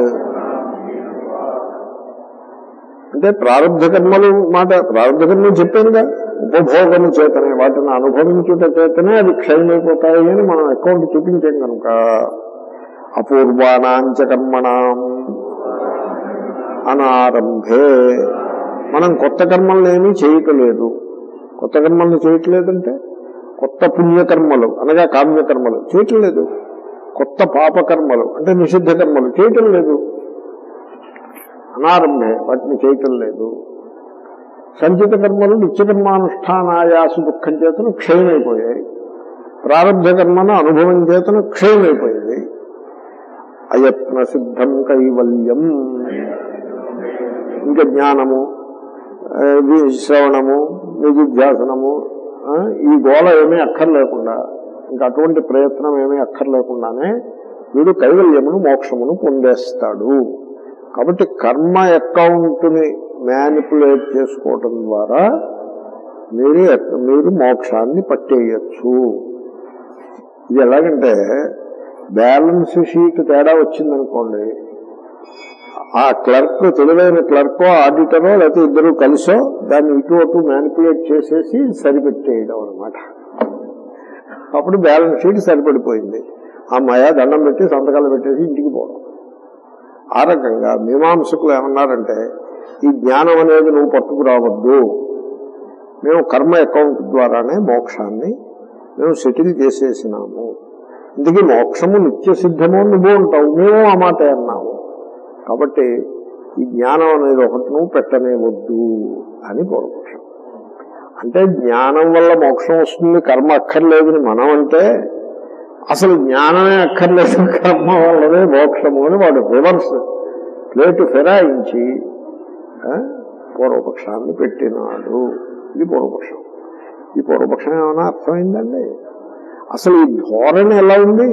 అంటే ప్రారంభ కర్మలు మాట ప్రారంభ కర్మలు చెప్పానుగా ఉపభోగము చేతనే వాటిని అనుభవించుట చేతనే అవి క్షయమైపోతాయి అని మనం అకౌంట్ చూపించాం కనుక అపూర్వానాంచ కర్మణాం అనారంభే మనం కొత్త కర్మలను ఏమీ చేయటలేదు కొత్త కర్మలను చేయట్లేదంటే కొత్త పుణ్యకర్మలు అనగా కామ్యకర్మలు చేయట్లేదు కొత్త పాపకర్మలు అంటే నిషిద్ధ కర్మలు చేయటం లేదు అనారంభే వాటిని చేయటం లేదు సంచిత కర్మలు నిత్యకర్మానుష్ఠానాయాసు దుఃఖం చేతను క్షయమైపోయాయి ప్రారంభ కర్మను అనుభవం చేతను క్షయమైపోయింది అయత్న సిద్ధం కైవల్యం ఇంకా జ్ఞానము ఆ, వి- శ్రవణము నిధిధ్యాసనము ఆ, ఈ గోళ ఏమీ అక్కర్లేకుండా ఇంకా అటువంటి ప్రయత్నం ఏమీ అక్కర్లేకుండానే వీడు కైవల్యమును మోక్షమును పొందేస్తాడు కాబట్టి కర్మ అకౌంట్ని మ్యానిపులేట్ చేసుకోవటం ద్వారా మీరు ఎక్క- మీరు మోక్షాన్ని పట్టేయచ్చు ఇది ఎలాగంటే బ్యాలెన్స్ షీట్ తేడా వచ్చిందనుకోండి ఆ క్లర్క్ తెలివైన క్లర్కో ఆడిటరో లేకపోతే ఇద్దరు కలిసో దాన్ని ఇటు అటు మ్యానిపులేట్ చేసేసి సరిపెట్టేయడం అనమాట అప్పుడు బ్యాలెన్స్ షీట్ సరిపడిపోయింది అమ్మాయ దండం పెట్టి సంతకాలు పెట్టేసి ఇంటికి పోవడం ఆ రకంగా మీమాంసకులు ఏమన్నారంటే ఈ జ్ఞానం అనేది నువ్వు పట్టుకురావద్దు మేము కర్మ అకౌంట్ ద్వారానే మోక్షాన్ని మేము సెటిల్ చేసేసినాము ఇందుకే మోక్షము నిత్య సిద్ధము నువ్వు ఉంటావు మేము ఆ మాట అన్నాము కాబట్టి ఈ జ్ఞానం అనేది ఒకటి నువ్వు పెట్టనే వద్దు అని పూర్వపక్షం అంటే జ్ఞానం వల్ల మోక్షం వస్తుంది కర్మ అక్కర్లేదని మనం అంటే అసలు జ్ఞానమే అక్కర్లేదు కర్మ వల్లనే మోక్షము అని వాడు రివర్స్ ప్లేటు ఫిరాయించి ఆ, పూర్వపక్షాన్ని పెట్టినాడు ఇది పూర్వపక్షం ఈ పూర్వపక్షం ఏమైనా అర్థమైందండి అసలు ఈ ధోరణి ఎలా ఉంది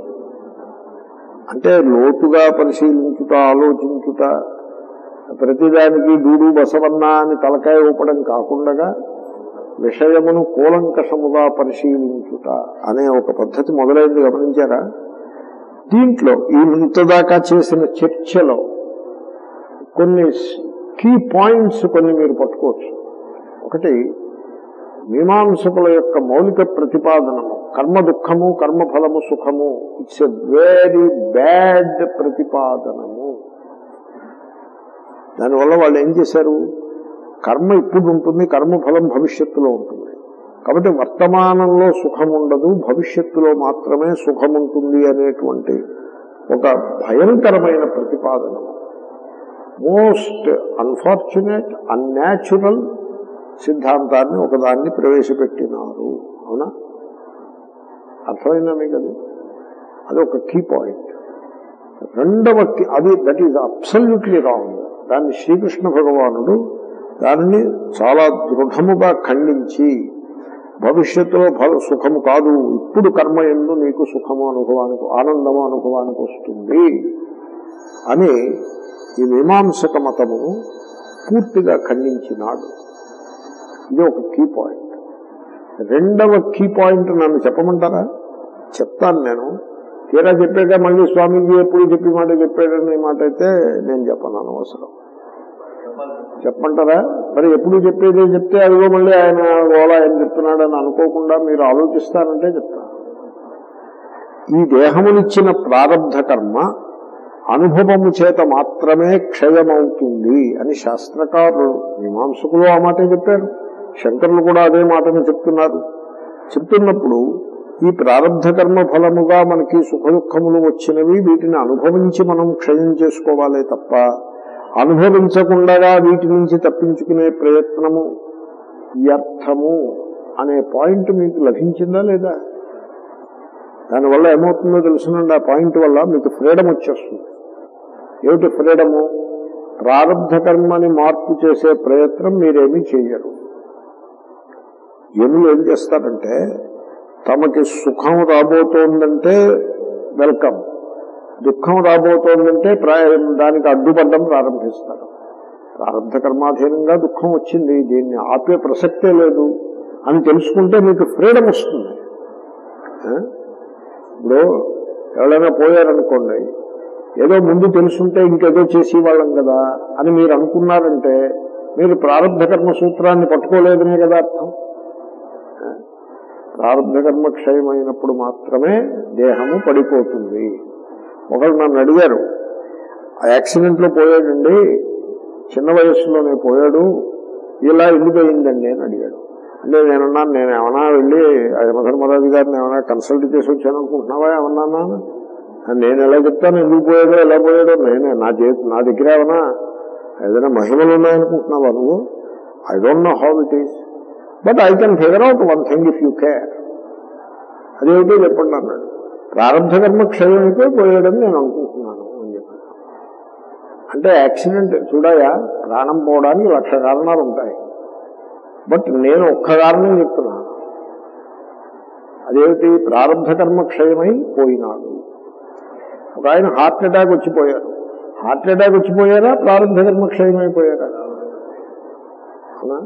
అంటే లోతుగా పరిశీలించుట ఆలోచించుట ప్రతిదానికి డూడు బసవన్న అని తలకాయ ఊపడం కాకుండా విషయమును కూలంకషముగా పరిశీలించుట అనే ఒక పద్ధతి మొదలైంది గమనించారా దీంట్లో ఈ ఇంతదాకా చేసిన చర్చలో కొన్ని కీ పాయింట్స్ కొన్ని మీరు పట్టుకోవచ్చు ఒకటి మీమాంసకుల యొక్క మౌలిక ప్రతిపాదనము కర్మ దుఃఖము కర్మ ఫలము సుఖము ఇట్స్ ఎ వెరీ బ్యాడ్ ప్రతిపాదనము దానివల్ల వాళ్ళు ఏం చేశారు కర్మ ఇప్పుడు ఉంటుంది కర్మ ఫలం భవిష్యత్తులో ఉంటుంది కాబట్టి వర్తమానంలో సుఖం ఉండదు భవిష్యత్తులో మాత్రమే సుఖం ఉంటుంది అనేటువంటి ఒక భయంకరమైన ప్రతిపాదనము మోస్ట్ అన్ఫార్చునేట్ అన్యాచురల్ సిద్ధాంతాన్ని ఒకదాన్ని ప్రవేశపెట్టినారు అవునా అర్థమైందా మీకు అది అది ఒక కీ పాయింట్ రెండవ key- అది దట్ ఈజ్ అబ్సల్యూట్లీ రాంగ్ దాన్ని శ్రీకృష్ణ భగవానుడు దానిని చాలా దృఢముగా ఖండించి భవిష్యత్తులో ఫల సుఖము కాదు ఇప్పుడు కర్మ ఎందు నీకు సుఖము అనుభవానికి ఆనందము అనుభవానికి వస్తుంది అని ఈ మీమాంసక మతమును పూర్తిగా ఖండించినాడు ఇది ఒక కీ పాయింట్ రెండవ కీ పాయింట్ నన్ను చెప్పమంటారా చెప్తాను నేను తీరా చెప్పాక మళ్ళీ స్వామీజీ ఎప్పుడు చెప్పి మాట చెప్పాడనే మాట అయితే నేను చెప్పను అనవసరం చెప్పంటారా మరి ఎప్పుడు చెప్పేదే చెప్తే అదిగో మళ్ళీ ఆయన గోళ ఆయన చెప్తున్నాడని అనుకోకుండా మీరు ఆలోచిస్తారంటే చెప్తాను ఈ దేహమునిచ్చిన ప్రారంధ కర్మ అనుభవము చేత మాత్రమే క్షయమవుతుంది అని శాస్త్రకారులు మీమాంసకులు ఆ మాటే చెప్పారు శంకరులు కూడా అదే మాటను చెప్తున్నారు చెప్తున్నప్పుడు ఈ ప్రారంధ కర్మ ఫలముగా మనకి సుఖ దుఃఖములు వచ్చినవి వీటిని అనుభవించి మనం క్షయం చేసుకోవాలే తప్ప అనుభవించకుండా వీటి నుంచి తప్పించుకునే ప్రయత్నము వ్యర్థము అనే పాయింట్ మీకు లభించిందా లేదా దానివల్ల ఏమవుతుందో తెలుసునండి ఆ పాయింట్ వల్ల మీకు ఫ్రీడమ్ వచ్చేస్తుంది ఏమిటి ఫ్రీడము ప్రారంధ కర్మని మార్పు చేసే ప్రయత్నం మీరేమీ చేయరు ఎనులు ఏం చేస్తారంటే తమకి సుఖం రాబోతోందంటే వెల్కమ్ దుఃఖం రాబోతోందంటే ప్రాయ- దానికి అడ్డుపడ్డం ప్రారంభిస్తారు ప్రారంభ కర్మాధీనంగా దుఃఖం వచ్చింది దీన్ని ఆపే ప్రసక్తే లేదు అని తెలుసుకుంటే మీకు ఫ్రీడమ్ వస్తుంది ఆ? ఇప్పుడు ఎవరైనా పోయారనుకోండి ఏదో ముందు తెలుసుంటే ఇంకేదో చేసి వాళ్ళం కదా అని మీరు అనుకున్నారంటే మీరు ప్రారంభ కర్మ సూత్రాన్ని పట్టుకోలేదనే కదా అర్థం ఆ? ప్రారంభ కర్మ క్షయమైనప్పుడు మాత్రమే దేహము పడిపోతుంది ఒకళ్ళు నన్ను అడిగారు ఆ యాక్సిడెంట్ లో పోయాడండి చిన్న వయస్సులోనే పోయాడు ఇలా ఎందుకు అయిందండి అని అడిగాడు అంటే నేనున్నాను నేను ఏమన్నా వెళ్ళి ఆ యమధర్మరాజు గారిని ఏమైనా కన్సల్ట్ చేసి వచ్చాను అనుకుంటున్నావా ఏమన్నా నేను ఎలా చెప్తాను ఎందుకు పోయాడో ఎలా పోయాడో నేనే నా చేతి నా దగ్గర ఏమైనా ఏదైనా మహిమలు ఉన్నాయనుకుంటున్నావా నువ్వు I don't know how it is but I can figure out one thing if you care అదేమిటో చెప్పండి అన్నాడు ప్రారంభ కర్మ క్షయం అయితే పోయాడని నేను అనుకుంటున్నాను అని చెప్పాను అంటే యాక్సిడెంట్ చూడయా ప్రాణం పోవడానికి లక్ష కారణాలు ఉంటాయి బట్ నేను ఒక్క కారణం చెప్తున్నాను అదేమిటి ప్రారంభ కర్మ క్షయమై పోయినాడు ఒక ఆయన హార్ట్ అటాక్ వచ్చిపోయారు హార్ట్ అటాక్ వచ్చిపోయారా ప్రారంభ కర్మ క్షయమైపోయారా అవునా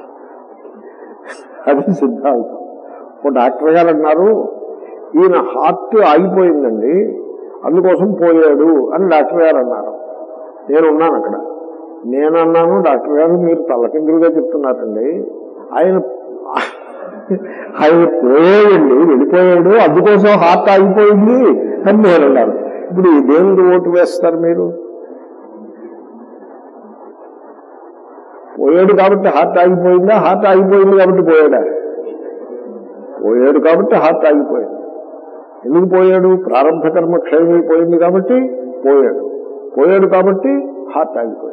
అది సిద్ధాంతం ఒక డాక్టర్ గారు అన్నారు ఈయన హార్ట్ ఆగిపోయిందండి అందుకోసం పోయాడు అని డాక్టర్ గారు అన్నారు నేను ఉన్నాను అక్కడ నేను అన్నాను డాక్టర్ గారు మీరు తలకిందులుగా చెప్తున్నారండి ఆయన ఆయన పోయాడండి వెళ్ళిపోయాడు అందుకోసం హార్ట్ ఆగిపోయింది అని నేను అన్నాను ఇప్పుడు ఈ దేనికి ఓటు వేస్తారు మీరు పోయాడు కాబట్టి హార్ట్ ఆగిపోయిందా హార్ట్ ఆగిపోయింది కాబట్టి పోయాడా పోయాడు కాబట్టి హార్ట్ ఆగిపోయింది ఎందుకు పోయాడు ప్రారంభ కర్మ క్షయమైపోయింది కాబట్టి పోయాడు పోయాడు కాబట్టి హార్ట్ ఆగిపోయింది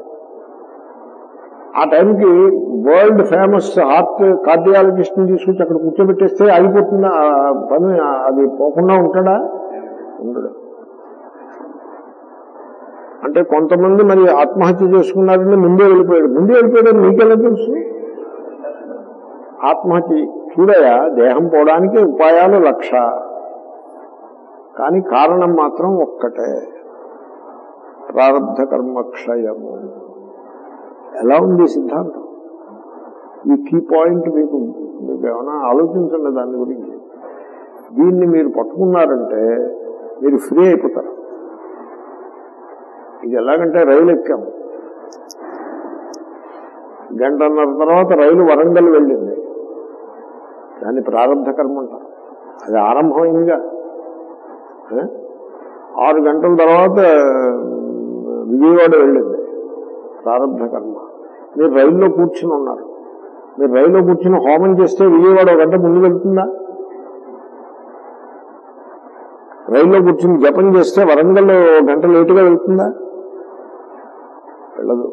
ఆ టైంకి వరల్డ్ ఫేమస్ హార్ట్ కార్డియాలజిస్ట్ ని తీసుకొచ్చి అక్కడ కూర్చోబెట్టేస్తే ఆగిపోతుందా ఆ పని అది పోకుండా ఉంటాడా ఉండడు అంటే కొంతమంది మరి ఆత్మహత్య చేసుకున్నారని ముందే వెళ్ళిపోయాడు ముందే వెళ్ళిపోయాడు మీకెలా తెలుసు ఆత్మహత్య చూడయా దేహం పోవడానికి ఉపాయాలు లక్ష కానీ కారణం మాత్రం ఒక్కటే ప్రారంధ కర్మక్షయము ఎలా ఉంది సిద్ధాంతం ఈ కీ పాయింట్ మీకు మీకు ఏమైనా ఆలోచించండి దాని గురించి దీన్ని మీరు పట్టుకున్నారంటే మీరు ఫ్రీ అయిపోతారు ఇది ఎలాగంటే రైలు ఎక్కాము గంటన్నర తర్వాత రైలు వరంగల్ వెళ్ళింది దాన్ని ప్రారంభ కర్మ అంటారు అది ఆరంభమైందిగా ఏ? ఆరు గంటల తర్వాత విజయవాడ వెళ్ళింది ప్రారంభ కర్మ మీరు రైల్లో కూర్చుని ఉన్నారు మీరు రైల్లో కూర్చుని హోమం చేస్తే విజయవాడ ఒక గంట ముందు వెళ్తుందా రైల్లో కూర్చుని జపం చేస్తే వరంగల్ ఒక గంట లేటుగా వెళ్తుందా వెళ్ళదు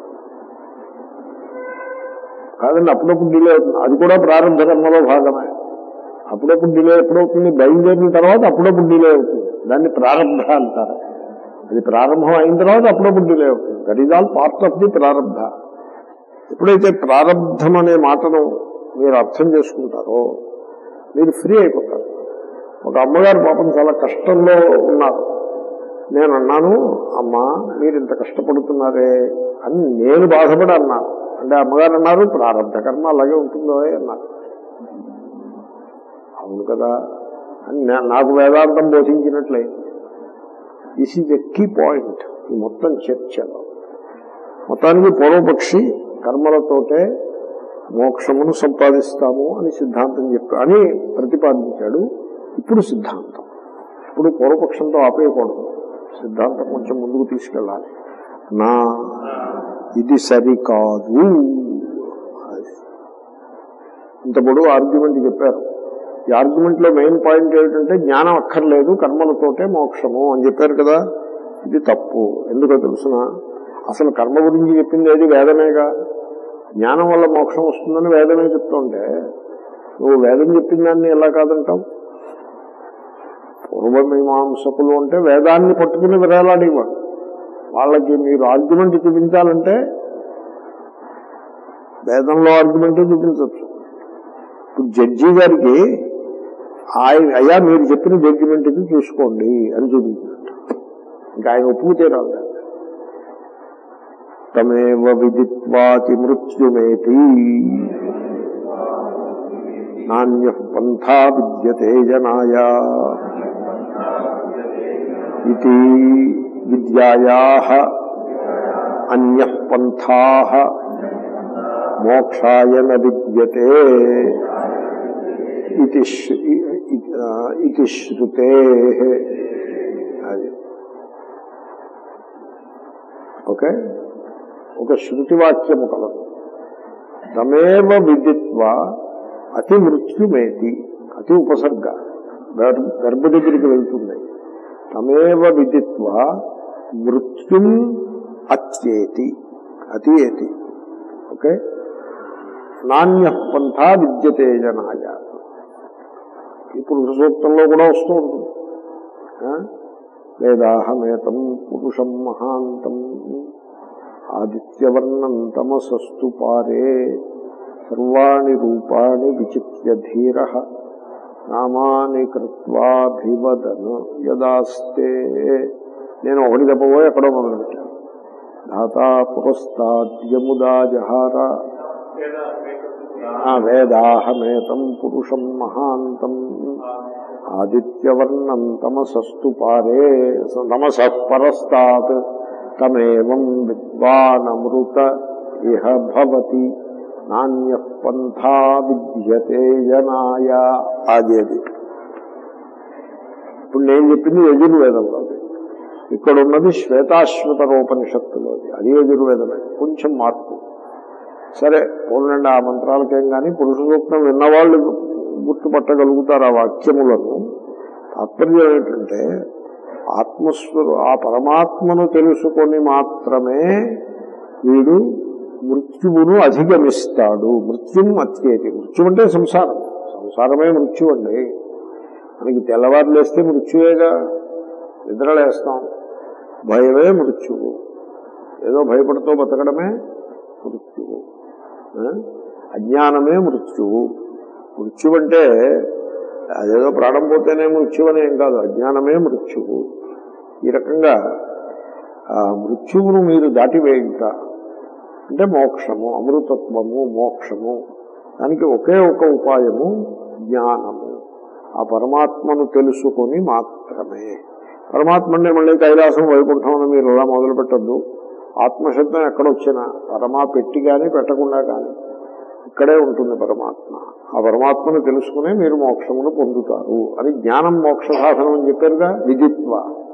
కాదండి అప్పుడప్పుడు డిలే అవుతుంది అది కూడా ప్రారంభ కర్మలో భాగమే అప్పుడప్పుడు డిలే ఎప్పుడవుతుంది బయలుదేరిన తర్వాత అప్పుడప్పుడు డిలే అవుతుంది దాన్ని ప్రారంభ అంటారు అది ప్రారంభం అయిన తర్వాత అప్పుడప్పుడు డిలే అవుతుంది that is all part of the ప్రారంభ ఎప్పుడైతే ప్రారంధం అనే మాటను మీరు అర్థం చేసుకుంటారో మీరు ఫ్రీ అయిపోతారు ఒక అమ్మగారు పాపం చాలా కష్టంలో ఉన్నారు నేను అన్నాను అమ్మా మీరు ఇంత కష్టపడుతున్నారే అని నేను బాధపడి అన్నాను అంటే అమ్మగారు అన్నారు ప్రారంభ కర్మ అలాగే ఉంటుందో అన్నారు అవును కదా అని నా- నాకు వేదాంతం బోధించినట్లయింది this is a key point ఈ మొత్తం చర్చలో మొత్తానికి పూర్వపక్షి కర్మలతోటే మోక్షమును సంపాదిస్తాము అని సిద్ధాంతం చెప్పి అని ప్రతిపాదించాడు ఇప్పుడు సిద్ధాంతం ఇప్పుడు పూర్వపక్షంతో ఆపేయకూడదు సిద్ధాంతం కొంచెం ముందుకు తీసుకెళ్ళాలి నా ఇది సరికాదు అది. ఇంత పొడవు ఆర్గ్యుమెంట్ చెప్పారు ఈ ఆర్గ్యుమెంట్ లో మెయిన్ పాయింట్ ఏమిటంటే జ్ఞానం అక్కర్లేదు కర్మలతోటే మోక్షము అని చెప్పారు కదా ఇది తప్పు ఎందుకో తెలుసిన అసలు కర్మ గురించి చెప్పింది ఏది వేదమేగా జ్ఞానం వల్ల మోక్షం వస్తుందని వేదమే చెప్తుంటే నువ్వు వేదం చెప్పిన దాన్ని ఎలా కాదంటావు పూర్వమీమాంసకులు అంటే వేదాన్ని పట్టుకుని విరాలాడేవాడు వాళ్ళకి మీరు ఆర్గ్యుమెంట్ చూపించాలంటే వేదంలో ఆర్గ్యుమెంట్ చూపించవచ్చు ఇప్పుడు జడ్జి గారికి ఆయన అయ్యా మీరు చెప్పిన జడ్జిమెంట్ ఇది చూసుకోండి అని చూపించినట్టు ఇంకా ఆయన ఒప్పుకు తీరాలి దాన్ని. తమేవ విదిత్వాతి మృత్యుమేతి నాణ్య పంథా విద్యతే జనాయ ఇది విద్యాయా అన్య పంథా మోక్షాయ న విద్యతే ఇది శృ- ఇ- ఆ, ఇది శృతే అది ఓకే ఒక శృతి వాక్యము కలదు తమేవ విదిత్వ అతి మృత్యుమేతి అతి ఉపసర్గ గర్- గర్భ దగ్గరికి వెళ్తుంది తమేవ విదిత్వ మృత్యుం అత్యేతి అతియేతి ఓకే నాణ్య పంథా విద్యతే జనాయ ఇప్పుడు సూక్తంలో కూడా వస్తూ ఉంటుంది ఆ? వేదాహమేతం పురుషం మహాంతం ఆదిత్యవర్ణం తమసస్తు పారే సర్వాణి రూపాణి విచిత్య ధీర నామాని కృత్వాభివదను యదాస్తే నేను ఒకటి చెప్పబోయి ఎక్కడో మొదలుపెట్టాను ధాతా పురస్తాద్యముదా జహార ఆ వేదాహమేతం పురుషం మహాంతం ఆదిత్యవర్ణం తమసస్తు పారే తమస పరస్తాత్ తమేవం విద్వానమృత ఇహ భవతి నాణ్య పంథా విద్యతే జనాయ ఆదేది ఇప్పుడు నేను చెప్పింది యజుర్వేదంలోది ఇక్కడ ఉన్నది శ్వేతాశ్వత రూపనిషత్తులోది అది యజుర్వేదమే కొంచెం మార్పు సరే పోలండి ఆ మంత్రాలకేం కానీ పురుష సూక్తం విన్నవాళ్ళు గుర్తుపట్టగలుగుతారు ఆ వాక్యములను తాత్పర్యం ఏంటంటే ఆత్మస్వరు ఆ పరమాత్మను తెలుసుకొని మాత్రమే వీడు మృత్యువును అధిగమిస్తాడు మృత్యుం అత్యేతి మృత్యు అంటే సంసారం సంసారమే మృత్యు అండి మనకి తెల్లవారు లేస్తే మృత్యువేగా నిద్రలేస్తాం భయమే మృత్యువు ఏదో భయపడుతూ బతకడమే మృత్యువు ఆ? అజ్ఞానమే మృత్యువు మృత్యు అంటే అదేదో ప్రాణం పోతేనే మృత్యు అని ఏం కాదు అజ్ఞానమే మృత్యువు ఈ రకంగా ఆ మృత్యువును మీరు దాటివేయుట అంటే మోక్షము అమృతత్వము మోక్షము దానికి ఒకే ఒక ఉపాయము జ్ఞానము ఆ పరమాత్మను తెలుసుకొని మాత్రమే పరమాత్మ అంటే మళ్ళీ కైలాసం వైకుంఠం అని మీరు అలా మొదలు పెట్టద్దు ఆత్మశబ్దం ఎక్కడొచ్చినా పరమా పెట్టి కానీ పెట్టకుండా కానీ ఇక్కడే ఉంటుంది పరమాత్మ ఆ పరమాత్మను తెలుసుకునే మీరు మోక్షమును పొందుతారు అది జ్ఞానం మోక్ష సాధనం అని చెప్పారుగా విదిత్వ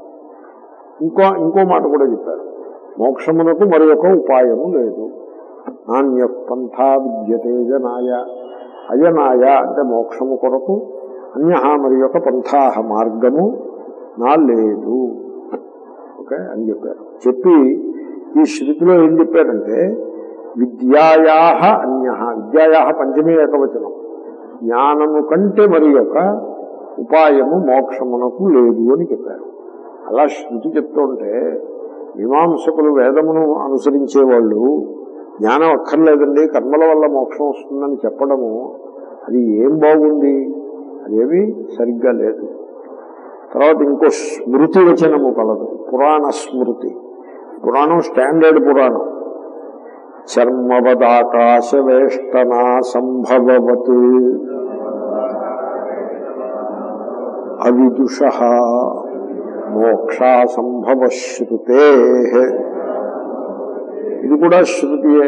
ఇంకో ఇంకో మాట కూడా చెప్పారు మోక్షమునకు మరి ఒక ఉపాయము లేదు నాణ్య పంథా విద్యతే జనాయ అజనాయ అంటే మోక్షము కొరకు అన్య మరి యొక్క పంథాహ మార్గము నా లేదు ఓకే అని చెప్పారు చెప్పి ఈ శృతిలో ఏం చెప్పారంటే విద్యాయా అన్య విద్యాయా పంచమీ ఏకవచనం జ్ఞానము కంటే మరి యొక్క ఉపాయము మోక్షమునకు లేదు అని చెప్పారు అలా శృతి చెప్తుంటే మీమాంసకులు వేదమును అనుసరించే వాళ్ళు జ్ఞానం అక్కర్లేదండి కర్మల వల్ల మోక్షం వస్తుందని చెప్పడము అది ఏం బాగుంది అదేమి సరిగ్గా లేదు తర్వాత ఇంకో స్మృతి వచనము కలదు పురాణ స్మృతి పురాణం స్టాండర్డ్ పురాణం చర్మవదాకాశ వేష్టనా సంభవవత్ అవిదుష మోక్షా సంభవ శృతే ఇది కూడా శృతియే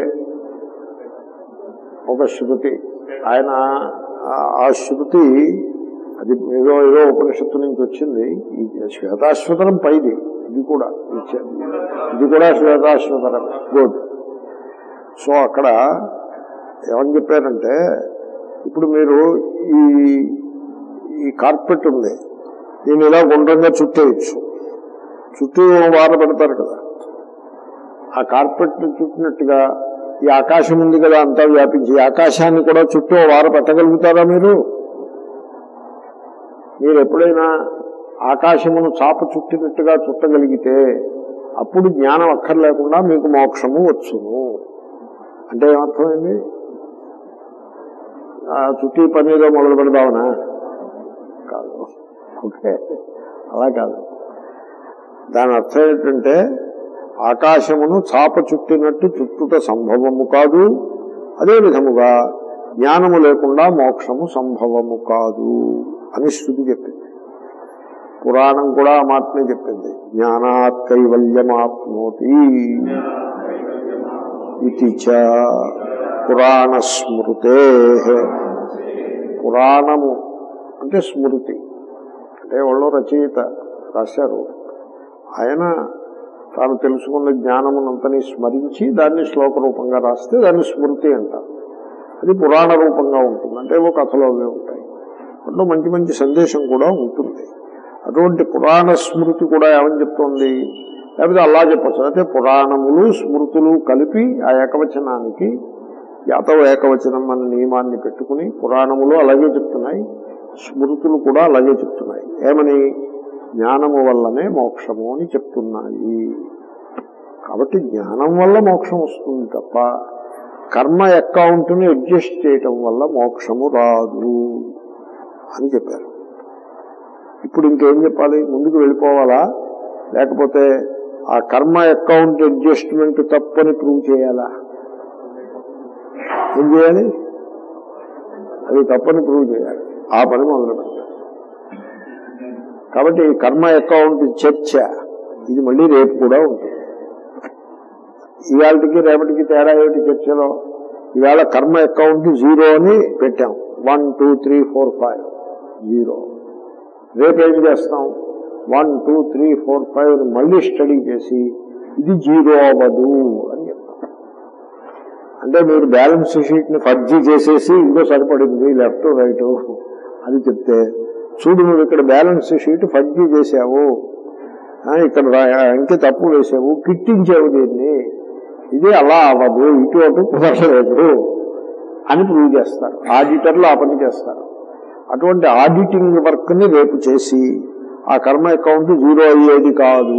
ఒక శృతి ఆయన ఆ- ఆ శృతి అది ఏదో ఏదో ఉపనిషత్తు నుంచి వచ్చింది ఈ శ్వేతాశ్వతరం పైది ఇది కూడా ఇచ్చే- ఇది కూడా శ్వేతాశ్వతరం గుడ్ సో అక్కడ ఏమని చెప్పారంటే ఇప్పుడు మీరు ఈ ఈ కార్పెట్ ఉంది దీన్ని ఇలా గుండ్రంగా చుట్టేయచ్చు చుట్టూ వార పెడతారు కదా ఆ కార్పెట్ చుట్టినట్టుగా ఈ ఆకాశం ఉంది కదా అంతా వ్యాపించి ఈ ఆకాశాన్ని కూడా చుట్టూ వార పెట్టగలుగుతారా మీరు మీరు ఎప్పుడైనా ఆకాశమును చాప చుట్టినట్టుగా చుట్టగలిగితే అప్పుడు జ్ఞానం అక్కర్లేకుండా మీకు మోక్షము వచ్చును అంటే ఏమర్థమైంది ఆ చుట్టి పన్నీలో మొదలు పెడదామనా కాదు ఓకే అలా కాదు దాని అర్థం ఏంటంటే ఆకాశమును చాప చుట్టినట్టు చుట్టుట సంభవము కాదు అదే విధముగా జ్ఞానము లేకుండా మోక్షము సంభవము కాదు అని శృతి చెప్పింది పురాణం కూడా ఆ మాటనే చెప్పింది జ్ఞానాత్ కైవల్యమాప్నోతి ఇది చ పురాణ స్మృతే పురాణము అంటే స్మృతి అంటే వాళ్ళు రచయిత రాశారు ఆయన తాను తెలుసుకున్న జ్ఞానమునంతని స్మరించి దాన్ని శ్లోక రూపంగా రాస్తే దాన్ని స్మృతి అంటారు అది పురాణ రూపంగా ఉంటుంది అంటే ఏవో కథలు అవే ఉంటాయి అందులో మంచి మంచి సందేశం కూడా ఉంటుంది అటువంటి పురాణ స్మృతి కూడా ఏమని చెప్తోంది లేకపోతే అలా చెప్పచ్చు అయితే పురాణములు స్మృతులు కలిపి ఆ ఏకవచనానికి యాతవ ఏకవచనం అనే నియమాన్ని పెట్టుకుని పురాణములు అలాగే చెప్తున్నాయి స్మృతులు కూడా అలాగే చెప్తున్నాయి ఏమని జ్ఞానము వల్లనే మోక్షము అని చెప్తున్నాయి కాబట్టి జ్ఞానం వల్ల మోక్షం వస్తుంది తప్ప కర్మ అకౌంట్ని అడ్జస్ట్ చేయటం వల్ల మోక్షము రాదు అని చెప్పారు ఇప్పుడు ఇంకేం చెప్పాలి ముందుకు వెళ్ళిపోవాలా లేకపోతే ఆ కర్మ అకౌంట్ అడ్జస్ట్మెంట్ తప్పని ప్రూవ్ చేయాలా ఏం చేయాలి అది తప్పని ప్రూవ్ చేయాలి ఆ పని మొదలు పెట్టాలి కాబట్టి ఈ కర్మ అకౌంట్ చర్చ ఇది మళ్ళీ రేపు కూడా ఉంటుంది ఇవాళకి రేపటికి తేడా ఏమిటి చర్చలో ఇవాళ కర్మ అకౌంట్ జీరో అని పెట్టాం one two three four five zero రేపు ఏం చేస్తాం one two three four five మళ్ళీ స్టడీ చేసి ఇది జీరో అవ్వదు అని చెప్తాం అంటే మీరు బ్యాలెన్స్ షీట్ ని ఫర్జీ చేసేసి ఇంకో సరిపడింది లెఫ్ట్ రైట్ అని చెప్తే చూడు నువ్వు ఇక్కడ బ్యాలెన్స్ షీట్ ఫర్జీ చేసావు ఆ, ఇక్కడ రా- ఇంకే తప్పు వేసావు కిట్టించావు దీన్ని ఇది అలా అవ్వదు ఇటు అటు కుదరలేదు అని ప్రూవ్ చేస్తారు ఆడిటర్లు ఆ పని చేస్తారు అటువంటి ఆడిటింగ్ వర్క్ ని రేపు చేసి ఆ కర్మ అకౌంట్ జీరో అయ్యేది కాదు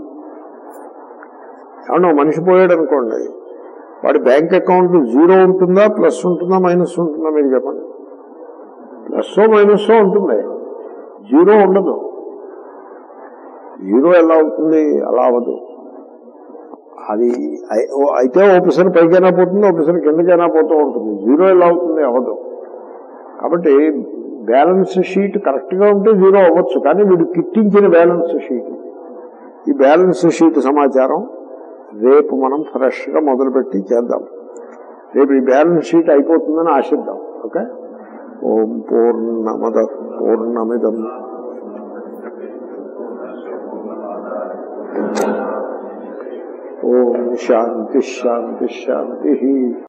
అవును మనిషి పోయాడు అనుకోండి వాడి బ్యాంక్ అకౌంట్ జీరో ఉంటుందా ప్లస్ ఉంటుందా మైనస్ ఉంటుందా మీరు చెప్పండి ప్లస్ మైనస్ ఉంటుంది జీరో ఉండదు జీరో ఎలా అవుతుంది అలా అవ్వదు అది అయి- ఓ- అయితే ఓపెసర్ పైకైనా పోతుంది ఓపెసర్ కిందకైనా పోతూ ఉంటుంది జీరో ఎలా అవుతుంది అవ్వదు కాబట్టి బ్యాలెన్స్ షీట్ కరెక్ట్ గా ఉంటే జీరో అవ్వచ్చు కానీ వీడు కిట్టించిన బ్యాలెన్స్ షీట్ ఈ బ్యాలెన్స్ షీట్ సమాచారం రేపు మనం ఫ్రెష్ గా మొదలుపెట్టి చేద్దాం రేపు ఈ బ్యాలెన్స్ షీట్ అయిపోతుందని ఆశిద్దాం ఓకే ఓం పూర్ణమద పూర్ణమిదం ఓం శాంతి శాంతి శాంతి